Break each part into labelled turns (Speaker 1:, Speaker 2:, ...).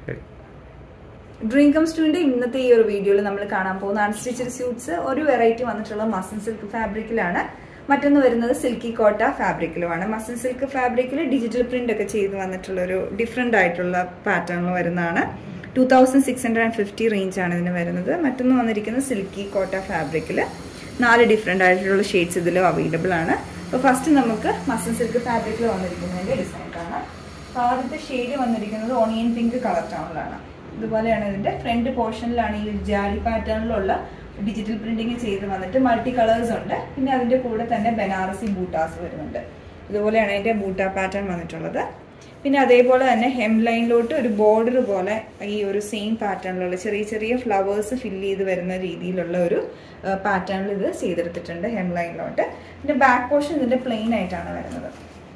Speaker 1: ശരി
Speaker 2: dream come സ്റ്റുവിന്റെ ഇന്നത്തെ ഈ ഒരു വീഡിയോയിൽ നമ്മൾ കാണാൻ പോകുന്ന അൺസ്റ്റിച്ചഡ് സ്യൂട്ട്സ് ഒരു വെറൈറ്റി വന്നിട്ടുള്ള മസൻ സിൽക്ക് ഫാബ്രിക്കിലാണ് മറ്റൊന്ന് വരുന്നത് സിൽക്കി കോട്ട ഫാബ്രിക്കിലുമാണ് മസൻ സിൽക്ക് ഫാബ്രിക്കിൽ ഡിജിറ്റൽ പ്രിന്റ് ഒക്കെ ചെയ്ത് വന്നിട്ടുള്ള ഒരു ഡിഫറെന്റ് ആയിട്ടുള്ള പാറ്റേണിൽ വരുന്നതാണ് two thousand six hundred and fifty range ആണ് ഇതിന് വരുന്നത് മറ്റൊന്ന് വന്നിരിക്കുന്നത് സിൽക്കി കോട്ട ഫാബ്രിക്കിൽ നാല് ഡിഫറെന്റ് ആയിട്ടുള്ള ഷെയ്ഡ്സ് ഇതിലും അവൈലബിൾ ആണ് അപ്പോൾ ഫസ്റ്റ് നമുക്ക് മസൻ സിൽക്ക് ഫാബ്രിക്കിൽ വന്നിരിക്കുന്നതിന്റെ ഡിസൈൻ കാണാം അപ്പോൾ ആദ്യത്തെ ഷെയ്ഡ് വന്നിരിക്കുന്നത് ഓണിയൻ പിങ്ക് കളർ ടൗണിലാണ് ഇതുപോലെയാണ് ഇതിന്റെ ഫ്രണ്ട് പോർഷനിലാണ് ഈ ജാലി പാറ്റേണിലുള്ള ഡിജിറ്റൽ പ്രിന്റിങ് ചെയ്ത് വന്നിട്ട് മൾട്ടി കളേഴ്സ് ഉണ്ട് പിന്നെ അതിന്റെ കൂടെ തന്നെ ബനാറസി ബൂട്ടാസ് വരുന്നുണ്ട് ഇതുപോലെയാണ് അതിന്റെ ബൂട്ട പാറ്റേൺ വന്നിട്ടുള്ളത് പിന്നെ അതേപോലെ തന്നെ ഹെം ലൈനിലോട്ട് ഒരു ബോർഡർ പോലെ ഈ ഒരു സെയിം പാറ്റേണിലുള്ള ചെറിയ ചെറിയ ഫ്ലവേഴ്സ് ഫില്ല് ചെയ്ത് വരുന്ന രീതിയിലുള്ള ഒരു പാറ്റേണിൽ ഇത് ചെയ്തെടുത്തിട്ടുണ്ട് ഹെം ലൈനിലോട്ട് പിന്നെ ബാക്ക് പോർഷൻ ഇതിന്റെ പ്ലെയിൻ ആയിട്ടാണ് വരുന്നത്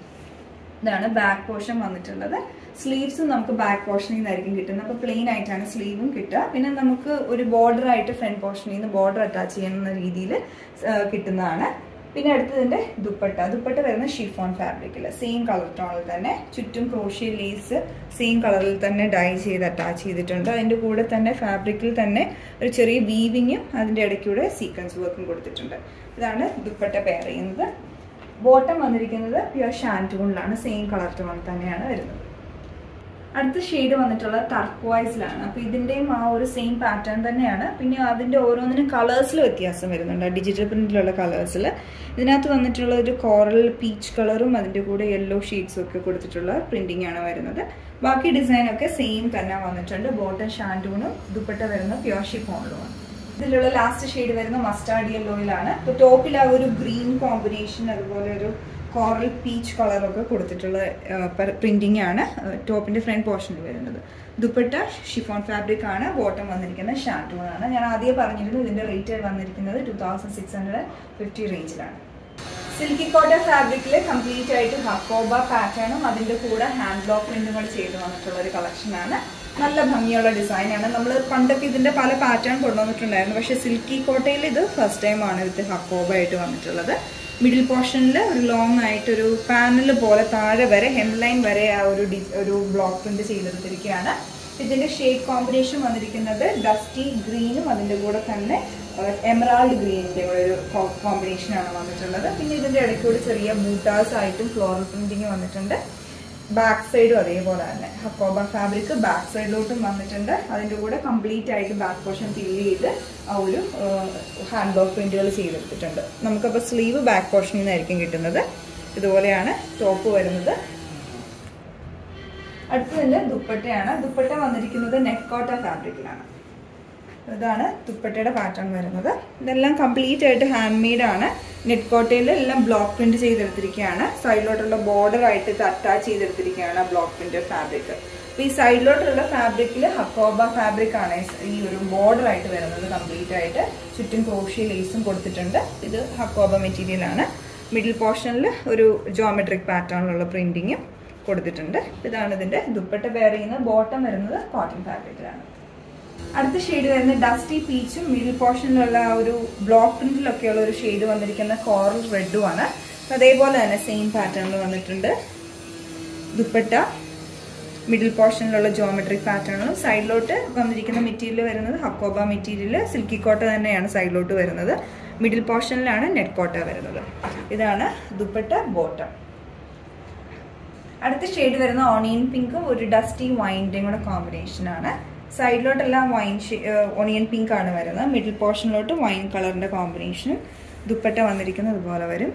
Speaker 2: ഇതാണ് ബാക്ക് പോർഷൻ വന്നിട്ടുള്ളത് സ്ലീവ്സ് നമുക്ക് ബാക്ക് പോർഷനിൽ നിന്നായിരിക്കും കിട്ടുന്നത് അപ്പോൾ പ്ലെയിൻ ആയിട്ടാണ് സ്ലീവും കിട്ടുക പിന്നെ നമുക്ക് ഒരു ബോർഡർ ആയിട്ട് ഫ്രണ്ട് പോർഷനിൽ നിന്ന് ബോർഡർ അറ്റാച്ച് ചെയ്യുന്ന രീതിയിൽ കിട്ടുന്നതാണ് പിന്നെ അടുത്തതിന്റെ ദുപ്പട്ട ദുപ്പട്ട വരുന്ന ഷിഫോൺ ഫാബ്രിക്കിൽ സെയിം കളർ ടോണിൽ തന്നെ ചുറ്റും ക്രോഷ്യ ലേസ് സെയിം കളറിൽ തന്നെ ഡൈ ചെയ്ത് അറ്റാച്ച് ചെയ്തിട്ടുണ്ട് അതിന്റെ കൂടെ തന്നെ ഫാബ്രിക്കിൽ തന്നെ ഒരു ചെറിയ വീവിങ്ങും അതിന്റെ ഇടയ്ക്കൂടെ സീക്വൻസ് വർക്കും കൊടുത്തിട്ടുണ്ട് ഇതാണ് ദുപ്പട്ട പെയർ ചെയ്യുന്നത് ബോട്ടം വന്നിരിക്കുന്നത് പ്യുവർ ഷാൻറ്റൂണിലാണ് സെയിം കളർ ടോൺ തന്നെയാണ് വരുന്നത് അടുത്ത ഷെയ്ഡ് വന്നിട്ടുള്ളത് ടർക്വൈസിലാണ് അപ്പോൾ ഇതിൻ്റെയും ആ ഒരു സെയിം പാറ്റേൺ തന്നെയാണ് പിന്നെ അതിൻ്റെ ഓരോന്നിനും കളേഴ്സിൽ വ്യത്യാസം വരുന്നുണ്ട് ഡിജിറ്റൽ പ്രിന്റിലുള്ള കളേഴ്സിൽ ഇതിനകത്ത് വന്നിട്ടുള്ള ഒരു കോറൽ പീച്ച് കളറും അതിൻ്റെ കൂടെ യെല്ലോ ഷെയ്ഡ്സും ഒക്കെ കൊടുത്തിട്ടുള്ള പ്രിന്റിംഗ് ആണ് വരുന്നത് ബാക്കി ഡിസൈൻ ഒക്കെ സെയിം തന്നെ വന്നിട്ടുണ്ട് ബോട്ടം ഷാൻറ്റൂണും ദുപ്പട്ട വരുന്ന പ്യുവർ ഷിഫോണിലുമാണ് ഇതിലുള്ള ലാസ്റ്റ് ഷെയ്ഡ് വരുന്ന മസ്റ്റാർഡ് യെല്ലോയിലാണ് ഇപ്പോൾ ടോപ്പിൽ ആ ഒരു ഗ്രീൻ കോമ്പിനേഷൻ അതുപോലെ ഒരു കോറൽ പീച്ച് കളറൊക്കെ കൊടുത്തിട്ടുള്ള പ്രിന്റിംഗ് ആണ് ടോപ്പിന്റെ ഫ്രണ്ട് പോർഷനിൽ വരുന്നത് ദുപ്പട്ട ഷിഫോൺ ഫാബ്രിക് ആണ് ബോട്ടം വന്നിരിക്കുന്നത് ഷാൻറ്റൂൺ ആണ് ഞാൻ ആദ്യം പറഞ്ഞിരുന്നു ഇതിന്റെ റേറ്റ് വന്നിരിക്കുന്നത് two thousand six hundred fifty റേഞ്ചിലാണ് സിൽക്കി കോട്ട ഫാബ്രിക്കിൽ കംപ്ലീറ്റ് ആയിട്ട് ഹക്കോബ പാറ്റേണും അതിന്റെ കൂടെ ഹാൻഡ് ബ്ലോക്ക് പ്രിന്റുകൾ ചെയ്ത് വന്നിട്ടുള്ള ഒരു കളക്ഷനാണ് നല്ല ഭംഗിയുള്ള ഡിസൈനാണ് നമ്മൾ പണ്ടൊക്കെ ഇതിന്റെ പല പാറ്റേൺ കൊണ്ടുവന്നിട്ടുണ്ടായിരുന്നു പക്ഷേ സിൽക്കി കോട്ടയിൽ ഇത് ഫസ്റ്റ് ടൈമാണ് വിത്ത് ഹക്കോബ ആയിട്ട് വന്നിട്ടുള്ളത് മിഡിൽ പോർഷനിൽ ഒരു ലോങ് ആയിട്ടൊരു പാനൽ പോലെ താഴെ വരെ ഹെംലൈൻ വരെ ആ ഒരു ഡി ഒരു ബ്ലോക്ക് പ്രിന്റ് ചെയ്തെടുത്തിരിക്കുകയാണ് ഇതിന്റെ ഷെയ്ഡ് കോമ്പിനേഷൻ വന്നിരിക്കുന്നത് ഡസ്റ്റി ഗ്രീനും അതിന്റെ കൂടെ തന്നെ എമറാൾഡ് ഗ്രീനിന്റെ കൂടെ ഒരു കോമ്പിനേഷനാണ് വന്നിട്ടുള്ളത് പിന്നെ ഇതിന്റെ ഇടയ്ക്കൂടെ ചെറിയ ബൂട്ടാസ് ആയിട്ടും ഫ്ലോറൽ പ്രിന്റിങ് വന്നിട്ടുണ്ട് ബാക്ക് സൈഡും അതേപോലെ തന്നെ ഹക്കോബ ഫാബ്രിക് ബാക്ക് സൈഡിലോട്ടും വന്നിട്ടുണ്ട് അതിൻ്റെ കൂടെ കംപ്ലീറ്റ് ആയിട്ട് ബാക്ക് പോർഷൻ ഫില്ല് ചെയ്ത് ആ ഒരു ഹാൻഡ് ബ്ലോക്ക് പ്രിന്റുകൾ ചെയ്തെടുത്തിട്ടുണ്ട് നമുക്കപ്പോൾ സ്ലീവ് ബാക്ക് പോർഷനിൽ നിന്നായിരിക്കും കിട്ടുന്നത് ഇതുപോലെയാണ് ടോപ്പ് വരുന്നത് അടുത്തതിൻ്റെ ദുപ്പട്ടയാണ് ദുപ്പട്ട വന്നിരിക്കുന്നത് നെക്കോട്ട ഫാബ്രിക്കിലാണ് ഇതാണ് ദുപ്പട്ടയുടെ പാറ്റേൺ വരുന്നത് ഇതെല്ലാം കംപ്ലീറ്റ് ആയിട്ട് ഹാൻഡ് മെയ്ഡ് ആണ് നെറ്റ് കോട്ടയിൽ എല്ലാം ബ്ലോക്ക് പ്രിന്റ് ചെയ്തെടുത്തിരിക്കുകയാണ് സൈഡിലോട്ടുള്ള ബോർഡർ ആയിട്ട് ഇത് അറ്റാച്ച് ചെയ്തെടുത്തിരിക്കുകയാണ് ബ്ലോക്ക് പ്രിന്റ് ഫാബ്രിക് അപ്പൊ ഈ സൈഡിലോട്ടുള്ള ഫാബ്രിക്കിൽ ഹക്കോബ ഫാബ്രിക് ആണ് ഈ ഒരു ബോർഡർ ആയിട്ട് വരുന്നത് കംപ്ലീറ്റ് ആയിട്ട് ചുറ്റും ക്രോഷ്യ ലേസും കൊടുത്തിട്ടുണ്ട് ഇത് ഹക്കോബ മെറ്റീരിയൽ ആണ് മിഡിൽ പോർഷനിൽ ഒരു ജോമെട്രിക് പാറ്റേണിലുള്ള പ്രിന്റിങ്ങും കൊടുത്തിട്ടുണ്ട് ഇതാണ് ഇതിന്റെ ദുപ്പട്ട പെയർ ചെയ്യുന്നത് ബോട്ടം വരുന്നത് കോട്ടൺ ഫാബ്രിക്കിലാണ് അടുത്ത ഷെയ്ഡ് വരുന്നത് ഡസ്റ്റി പീച്ചും മിഡിൽ പോർഷനിലുള്ള ഒരു ബ്ലോക്ക് പ്രിന്റിലൊക്കെയുള്ള ഒരു ഷെയ്ഡ് വന്നിരിക്കുന്ന കോറൽ റെഡും ആണ് അതേപോലെ തന്നെ സെയിം പാറ്റേണിൽ വന്നിട്ടുണ്ട് ദുപ്പട്ട മിഡിൽ പോർഷനിലുള്ള ജോമെട്രിക് പാറ്റേണും സൈഡിലോട്ട് വന്നിരിക്കുന്ന മെറ്റീരിയൽ വരുന്നത് ഹക്കോബ മെറ്റീരിയൽ സിൽക്കി കോട്ട തന്നെയാണ് സൈഡിലോട്ട് വരുന്നത് മിഡിൽ പോർഷനിലാണ് നെറ്റ് കോട്ട വരുന്നത് ഇതാണ് ദുപ്പട്ട ബോട്ടം അടുത്ത ഷെയ്ഡ് വരുന്ന ഓണിയൻ പിങ്കും ഒരു ഡസ്റ്റി വൈൻ്റെയും കൂടെ കോമ്പിനേഷനാണ് സൈഡിലോട്ടെല്ലാം വൈൻ ഓണിയൻ പിങ്ക് ആണ് വരുന്നത് മിഡിൽ പോർഷനിലോട്ട് വൈൻ കളറിന്റെ കോമ്പിനേഷനും ദുപ്പട്ട വന്നിരിക്കുന്നത് ഇതുപോലെ വരും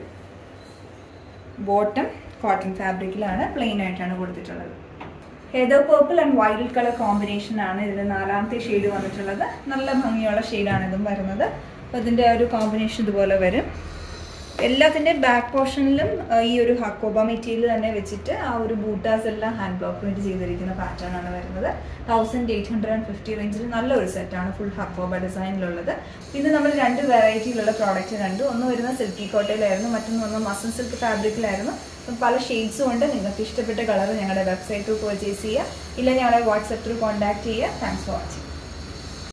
Speaker 2: ബോട്ടം കോട്ടൺ ഫാബ്രിക്കിലാണ് പ്ലെയിൻ ആയിട്ടാണ് കൊടുത്തിട്ടുള്ളത് heather purple and violet colour combination ആണ് ഇതിൽ നാലാമത്തെ ഷെയ്ഡ് വന്നിട്ടുള്ളത് നല്ല ഭംഗിയുള്ള ഷെയ്ഡാണ് ഇതും വരുന്നത് അപ്പോൾ ഇതിൻ്റെ ഒരു കോമ്പിനേഷൻ ഇതുപോലെ വരും എല്ലാത്തിൻ്റെ ബാക്ക് പോർഷനിലും ഈ ഒരു ഹക്കോബ മെറ്റീരിയൽ തന്നെ വെച്ചിട്ട് ആ ഒരു ബൂട്ടാസ് എല്ലാം ഹാൻഡ് ബ്ലോക്ക് പ്രിന്റ് ചെയ്തിരിക്കുന്ന പാറ്റേൺ ആണ് വരുന്നത് thousand eight hundred and fifty റേഞ്ചിൽ നല്ലൊരു സെറ്റാണ് ഫുൾ ഹക്കോബ ഡിസൈനിലുള്ളത് പിന്നെ നമ്മൾ രണ്ട് വെറൈറ്റിയിലുള്ള പ്രോഡക്റ്റ് കണ്ടു ഒന്ന് വരുന്ന സിൽക്കി കോട്ടയിലായിരുന്നു മറ്റൊന്ന് വന്ന മസൻ സിൽക്ക് ഫാബ്രിക്കിലായിരുന്നു അപ്പം പല ഷെയ്ഡ്സും ഉണ്ട് നിങ്ങൾക്ക് ഇഷ്ടപ്പെട്ട കളർ ഞങ്ങളുടെ വെബ്സൈറ്റ് ത്രൂ പർച്ചേസ് ചെയ്യുക ഇല്ല ഞങ്ങളെ വാട്സപ്പ് ത്രൂ കോൺടാക്ട് ചെയ്യുക താങ്ക്സ് ഫോർ വാച്ചിങ്